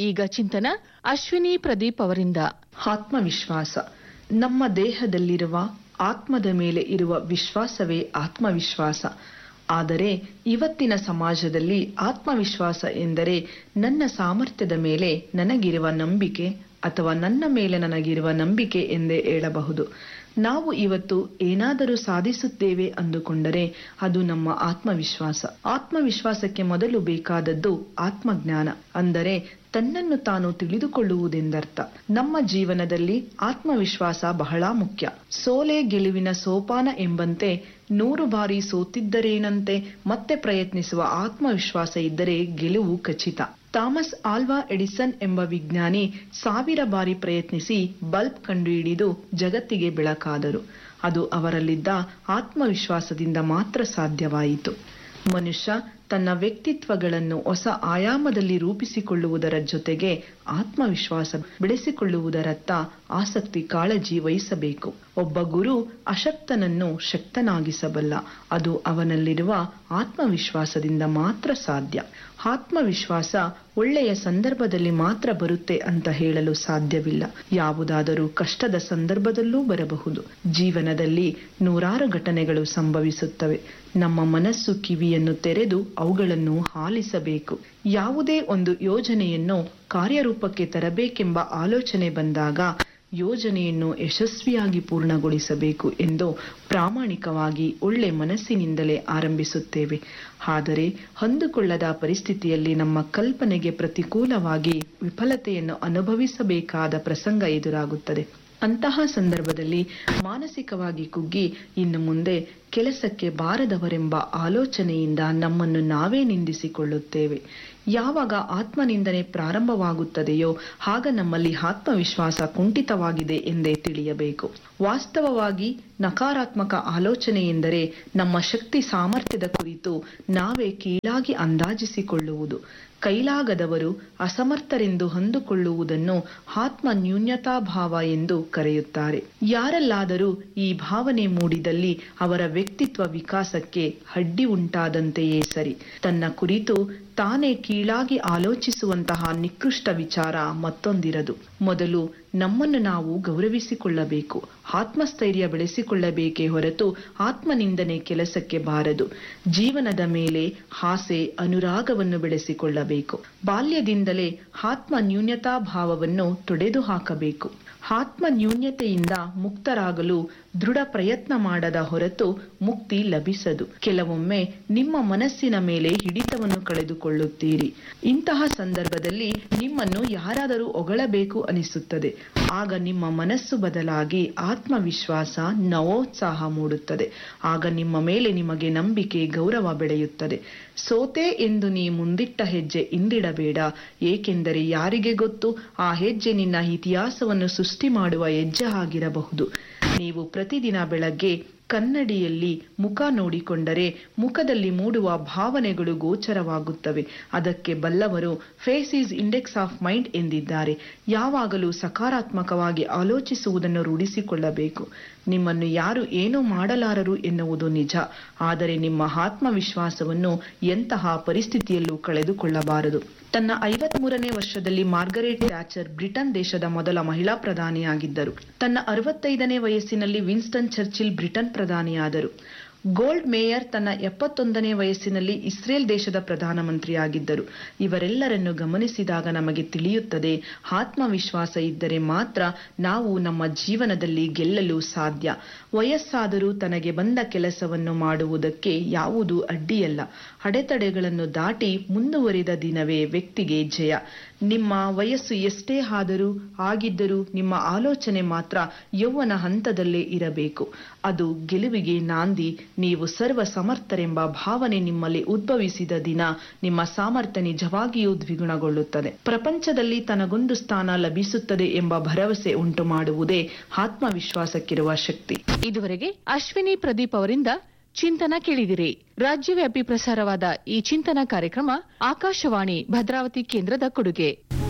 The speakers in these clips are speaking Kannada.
ಈಗ ಚಿಂತನ ಅಶ್ವಿನಿ ಪ್ರದೀಪ್ ಅವರಿಂದ ಆತ್ಮವಿಶ್ವಾಸ ನಮ್ಮ ದೇಹದಲ್ಲಿರುವ ಆತ್ಮದ ಮೇಲೆ ಇರುವ ವಿಶ್ವಾಸವೇ ಆತ್ಮವಿಶ್ವಾಸ ಆದರೆ ಇವತ್ತಿನ ಸಮಾಜದಲ್ಲಿ ಆತ್ಮವಿಶ್ವಾಸ ಎಂದರೆ ನನ್ನ ಸಾಮರ್ಥ್ಯದ ಮೇಲೆ ನನಗಿರುವ ನಂಬಿಕೆ ಅಥವಾ ನನ್ನ ಮೇಲೆ ನನಗಿರುವ ನಂಬಿಕೆ ಎಂದೇ ಹೇಳಬಹುದು ನಾವು ಇವತ್ತು ಏನಾದರೂ ಸಾಧಿಸುತ್ತೇವೆ ಅಂದುಕೊಂಡರೆ ಅದು ನಮ್ಮ ಆತ್ಮವಿಶ್ವಾಸ ಆತ್ಮವಿಶ್ವಾಸಕ್ಕೆ ಮೊದಲು ಬೇಕಾದದ್ದು ಆತ್ಮಜ್ಞಾನ ಅಂದರೆ ತನ್ನನ್ನು ತಾನು ತಿಳಿದುಕೊಳ್ಳುವುದೆಂದರ್ಥ ನಮ್ಮ ಜೀವನದಲ್ಲಿ ಆತ್ಮವಿಶ್ವಾಸ ಬಹಳ ಮುಖ್ಯ ಸೋಲೆ ಗೆಲುವಿನ ಸೋಪಾನ ಎಂಬಂತೆ ನೂರು ಬಾರಿ ಸೋತಿದ್ದರೇನಂತೆ ಮತ್ತೆ ಪ್ರಯತ್ನಿಸುವ ಆತ್ಮವಿಶ್ವಾಸ ಇದ್ದರೆ ಗೆಲುವು ಖಚಿತ ಥಾಮಸ್ ಆಲ್ವಾ ಎಡಿಸನ್ ಎಂಬ ವಿಜ್ಞಾನಿ ಸಾವಿರ ಬಾರಿ ಪ್ರಯತ್ನಿಸಿ ಬಲ್ಬ್ ಕಂಡುಹಿಡಿದು ಜಗತ್ತಿಗೆ ಬೆಳಕಾದರು ಅದು ಅವರಲ್ಲಿದ್ದ ಆತ್ಮವಿಶ್ವಾಸದಿಂದ ಮಾತ್ರ ಸಾಧ್ಯವಾಯಿತು ಮನುಷ್ಯ ತನ್ನ ವ್ಯಕ್ತಿತ್ವಗಳನ್ನು ಹೊಸ ಆಯಾಮದಲ್ಲಿ ರೂಪಿಸಿಕೊಳ್ಳುವುದರ ಜೊತೆಗೆ ಆತ್ಮವಿಶ್ವಾಸ ಬೆಳೆಸಿಕೊಳ್ಳುವುದರತ್ತ ಆಸಕ್ತಿ ಕಾಳಜಿ ವಹಿಸಬೇಕು ಒಬ್ಬ ಗುರು ಅಶಕ್ತನನ್ನು ಶಕ್ತನಾಗಿಸಬಲ್ಲ ಅದು ಅವನಲ್ಲಿರುವ ಆತ್ಮವಿಶ್ವಾಸದಿಂದ ಮಾತ್ರ ಸಾಧ್ಯ ಆತ್ಮವಿಶ್ವಾಸ ಒಳ್ಳೆಯ ಸಂದರ್ಭದಲ್ಲಿ ಮಾತ್ರ ಬರುತ್ತೆ ಅಂತ ಹೇಳಲು ಸಾಧ್ಯವಿಲ್ಲ ಯಾವುದಾದರೂ ಕಷ್ಟದ ಸಂದರ್ಭದಲ್ಲೂ ಬರಬಹುದು ಜೀವನದಲ್ಲಿ ನೂರಾರು ಘಟನೆಗಳು ಸಂಭವಿಸುತ್ತವೆ ನಮ್ಮ ಮನಸ್ಸು ಕಿವಿಯನ್ನು ತೆರೆದು ಅವುಗಳನ್ನು ಆಲಿಸಬೇಕು ಯಾವುದೇ ಒಂದು ಯೋಜನೆಯನ್ನು ಕಾರ್ಯರೂಪಕ್ಕೆ ತರಬೇಕೆಂಬ ಆಲೋಚನೆ ಬಂದಾಗ ಯೋಜನೆಯನ್ನು ಯಶಸ್ವಿಯಾಗಿ ಪೂರ್ಣಗೊಳಿಸಬೇಕು ಎಂದು ಪ್ರಾಮಾಣಿಕವಾಗಿ ಒಳ್ಳೆ ಮನಸ್ಸಿನಿಂದಲೇ ಆರಂಭಿಸುತ್ತೇವೆ ಆದರೆ ಹೊಂದಿಕೊಳ್ಳದ ಪರಿಸ್ಥಿತಿಯಲ್ಲಿ ನಮ್ಮ ಕಲ್ಪನೆಗೆ ಪ್ರತಿಕೂಲವಾಗಿ ವಿಫಲತೆಯನ್ನು ಅನುಭವಿಸಬೇಕಾದ ಪ್ರಸಂಗ ಎದುರಾಗುತ್ತದೆ ಅಂತಹ ಸಂದರ್ಭದಲ್ಲಿ ಮಾನಸಿಕವಾಗಿ ಕುಗ್ಗಿ ಇನ್ನು ಮುಂದೆ ಕೆಲಸಕ್ಕೆ ಬಾರದವರೆಂಬ ಆಲೋಚನೆಯಿಂದ ನಮ್ಮನ್ನು ನಾವೇ ನಿಂದಿಸಿಕೊಳ್ಳುತ್ತೇವೆ ಯಾವಾಗ ಆತ್ಮನಿಂದನೆ ಪ್ರಾರಂಭವಾಗುತ್ತದೆಯೋ ಆಗ ನಮ್ಮಲ್ಲಿ ಆತ್ಮವಿಶ್ವಾಸ ಕುಂಠಿತವಾಗಿದೆ ಎಂದೇ ತಿಳಿಯಬೇಕು ವಾಸ್ತವವಾಗಿ ನಕಾರಾತ್ಮಕ ಆಲೋಚನೆ ಎಂದರೆ ನಮ್ಮ ಶಕ್ತಿ ಸಾಮರ್ಥ್ಯದ ಕುರಿತು ನಾವೇ ಕೀಳಾಗಿ ಅಂದಾಜಿಸಿಕೊಳ್ಳುವುದು ಕೈಲಾಗದವರು ಅಸಮರ್ಥರೆಂದು ಹೊಂದಿಕೊಳ್ಳುವುದನ್ನು ಆತ್ಮ ನ್ಯೂನ್ಯತಾಭಾವ ಎಂದು ಕರೆಯುತ್ತಾರೆ ಯಾರಲ್ಲಾದರೂ ಈ ಭಾವನೆ ಮೂಡಿದಲ್ಲಿ ಅವರ ವ್ಯಕ್ತಿತ್ವ ವಿಕಾಸಕ್ಕೆ ಅಡ್ಡಿ ಉಂಟಾದಂತೆಯೇ ಸರಿ ತನ್ನ ಕುರಿತು ತಾನೇ ಕೀಳಾಗಿ ಆಲೋಚಿಸುವಂತಹ ನಿಕೃಷ್ಟ ವಿಚಾರ ಮತ್ತೊಂದಿರದು ಮೊದಲು ನಮ್ಮನ್ನು ನಾವು ಗೌರವಿಸಿಕೊಳ್ಳಬೇಕು ಆತ್ಮಸ್ಥೈರ್ಯ ಬೆಳೆಸಿಕೊಳ್ಳಬೇಕೇ ಹೊರತು ಆತ್ಮನಿಂದನೆ ಕೆಲಸಕ್ಕೆ ಬಾರದು ಜೀವನದ ಮೇಲೆ ಆಸೆ ಅನುರಾಗವನ್ನು ಬೆಳೆಸಿಕೊಳ್ಳಬೇಕು ಬಾಲ್ಯದಿಂದಲೇ ಆತ್ಮ ನ್ಯೂನ್ಯತಾ ಭಾವವನ್ನು ತೊಡೆದು ಹಾಕಬೇಕು ಆತ್ಮ ನ್ಯೂನ್ಯತೆಯಿಂದ ಮುಕ್ತರಾಗಲು ದೃಢ ಪ್ರಯತ್ನ ಮಾಡದ ಹೊರತು ಮುಕ್ತಿ ಲಭಿಸದು ಕೆಲವೊಮ್ಮೆ ನಿಮ್ಮ ಮನಸ್ಸಿನ ಮೇಲೆ ಹಿಡಿತವನ್ನು ಕಳೆದುಕೊಳ್ಳುತ್ತೀರಿ ಇಂತಹ ಸಂದರ್ಭದಲ್ಲಿ ನಿಮ್ಮನ್ನು ಯಾರಾದರೂ ಹೊಗಳಬೇಕು ಅನಿಸುತ್ತದೆ ಆಗ ನಿಮ್ಮ ಮನಸ್ಸು ಬದಲಾಗಿ ಆತ್ಮವಿಶ್ವಾಸ ನವೋತ್ಸಾಹ ಮೂಡುತ್ತದೆ ಆಗ ನಿಮ್ಮ ಮೇಲೆ ನಿಮಗೆ ನಂಬಿಕೆ ಗೌರವ ಬೆಳೆಯುತ್ತದೆ ಸೋತೆ ಎಂದು ನೀ ಮುಂದಿಟ್ಟ ಹೆಜ್ಜೆ ಇಂದಿಡಬೇಡ ಏಕೆಂದರೆ ಯಾರಿಗೆ ಗೊತ್ತು ಆ ಹೆಜ್ಜೆ ನಿನ್ನ ಇತಿಹಾಸವನ್ನು ಸೃಷ್ಟಿ ಮಾಡುವ ಹೆಜ್ಜೆ ಆಗಿರಬಹುದು ನೀವು ಪ್ರತಿದಿನ ಬೆಳಗ್ಗೆ ಕನ್ನಡಿಯಲ್ಲಿ ಮುಖ ನೋಡಿಕೊಂಡರೆ ಮುಖದಲ್ಲಿ ಮೂಡುವ ಭಾವನೆಗಳು ಗೋಚರವಾಗುತ್ತವೆ ಅದಕ್ಕೆ ಬಲ್ಲವರು face is index of mind ಎಂದಿದ್ದಾರೆ ಯಾವಾಗಲೂ ಸಕಾರಾತ್ಮಕವಾಗಿ ಆಲೋಚಿಸುವುದನ್ನು ರೂಢಿಸಿಕೊಳ್ಳಬೇಕು ನಿಮ್ಮನ್ನು ಯಾರು ಏನೂ ಮಾಡಲಾರರು ಎನ್ನುವುದು ನಿಜ ಆದರೆ ನಿಮ್ಮ ಆತ್ಮವಿಶ್ವಾಸವನ್ನು ಎಂತಹ ಪರಿಸ್ಥಿತಿಯಲ್ಲೂ ಕಳೆದುಕೊಳ್ಳಬಾರದು ತನ್ನ ಐವತ್ಮೂರನೇ ವರ್ಷದಲ್ಲಿ ಮಾರ್ಗರೆಟ್ ಥ್ಯಾಚರ್ ಬ್ರಿಟನ್ ದೇಶದ ಮೊದಲ ಮಹಿಳಾ ಪ್ರಧಾನಿಯಾಗಿದ್ದರು ತನ್ನ ಅರವತ್ತೈದನೇ ವಯಸ್ಸಿನಲ್ಲಿ ವಿನ್ಸ್ಟನ್ ಚರ್ಚಿಲ್ ಬ್ರಿಟನ್ ಪ್ರಧಾನಿಯಾದರು ಗೋಲ್ಡ್ ಮೇಯರ್ ತನ್ನ ಎಪ್ಪತ್ತೊಂದನೇ ವಯಸ್ಸಿನಲ್ಲಿ ಇಸ್ರೇಲ್ ದೇಶದ ಪ್ರಧಾನಮಂತ್ರಿಯಾಗಿದ್ದರು ಇವರೆಲ್ಲರನ್ನು ಗಮನಿಸಿದಾಗ ನಮಗೆ ತಿಳಿಯುತ್ತದೆ ಆತ್ಮವಿಶ್ವಾಸ ಇದ್ದರೆ ಮಾತ್ರ ನಾವು ನಮ್ಮ ಜೀವನದಲ್ಲಿ ಗೆಲ್ಲಲು ಸಾಧ್ಯ ವಯಸ್ಸಾದರೂ ತನಗೆ ಬಂದ ಕೆಲಸವನ್ನು ಮಾಡುವುದಕ್ಕೆ ಯಾವುದೂ ಅಡ್ಡಿಯಲ್ಲ ಅಡೆತಡೆಗಳನ್ನು ದಾಟಿ ಮುಂದುವರಿದ ದಿನವೇ ವ್ಯಕ್ತಿಗೆ ಜಯ ನಿಮ್ಮ ವಯಸ್ಸು ಎಷ್ಟೇ ಆದರೂ ಆಗಿದ್ದರೂ ನಿಮ್ಮ ಆಲೋಚನೆ ಮಾತ್ರ ಯೌವನ ಹಂತದಲ್ಲೇ ಇರಬೇಕು ಅದು ಗೆಲುವಿಗೆ ನಾಂದಿ ನೀವು ಸರ್ವ ಸಮರ್ಥರೆಂಬ ಭಾವನೆ ನಿಮ್ಮಲ್ಲಿ ಉದ್ಭವಿಸಿದ ದಿನ ನಿಮ್ಮ ಸಾಮರ್ಥ್ಯ ನಿಜವಾಗಿಯೂ ದ್ವಿಗುಣಗೊಳ್ಳುತ್ತದೆ ಪ್ರಪಂಚದಲ್ಲಿ ತನಗೊಂದು ಸ್ಥಾನ ಲಭಿಸುತ್ತದೆ ಎಂಬ ಭರವಸೆ ಉಂಟು ಮಾಡುವುದೇ ಆತ್ಮವಿಶ್ವಾಸಕ್ಕಿರುವ ಶಕ್ತಿ ಇದುವರೆಗೆ ಅಶ್ವಿನಿ ಪ್ರದೀಪ್ ಅವರಿಂದ ಚಿಂತನ ಕೇಳಿದಿರಿ ರಾಜ್ಯವ್ಯಾಪಿ ಪ್ರಸಾರವಾದ ಈ ಚಿಂತನ ಕಾರ್ಯಕ್ರಮ ಆಕಾಶವಾಣಿ ಭದ್ರಾವತಿ ಕೇಂದ್ರದ ಕೊಡುಗೆ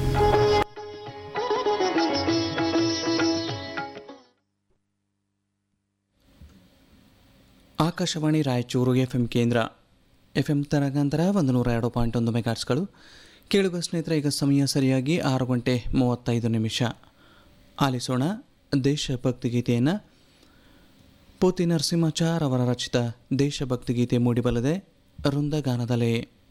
ಆಕಾಶವಾಣಿ ರಾಯಚೂರು ಎಫ್ ಎಂ ಕೇಂದ್ರ ಎಫ್ ಎಂ ತರಂಗಾಂತರ ಒಂದು ನೂರ ಎರಡು ಪಾಯಿಂಟ್ ಒಂದು ಮೆಗಾಟ್ಸ್ಗಳು ಕೇಳುಗ ಸ್ನೇಹಿತರೆ ಈಗ ಸಮಯ ಸರಿಯಾಗಿ ಆರು ಗಂಟೆ ಮೂವತ್ತೈದು ನಿಮಿಷ ಆಲಿಸೋಣ ದೇಶಭಕ್ತಿ ಗೀತೆಯನ್ನು ಪೂತಿ ನರಸಿಂಹಾಚಾರ್ ಅವರ ರಚಿತ ದೇಶಭಕ್ತಿ ಗೀತೆ ಮೂಡಿಬಲ್ಲದೆ ವೃಂದಗಾನದಲ್ಲೇ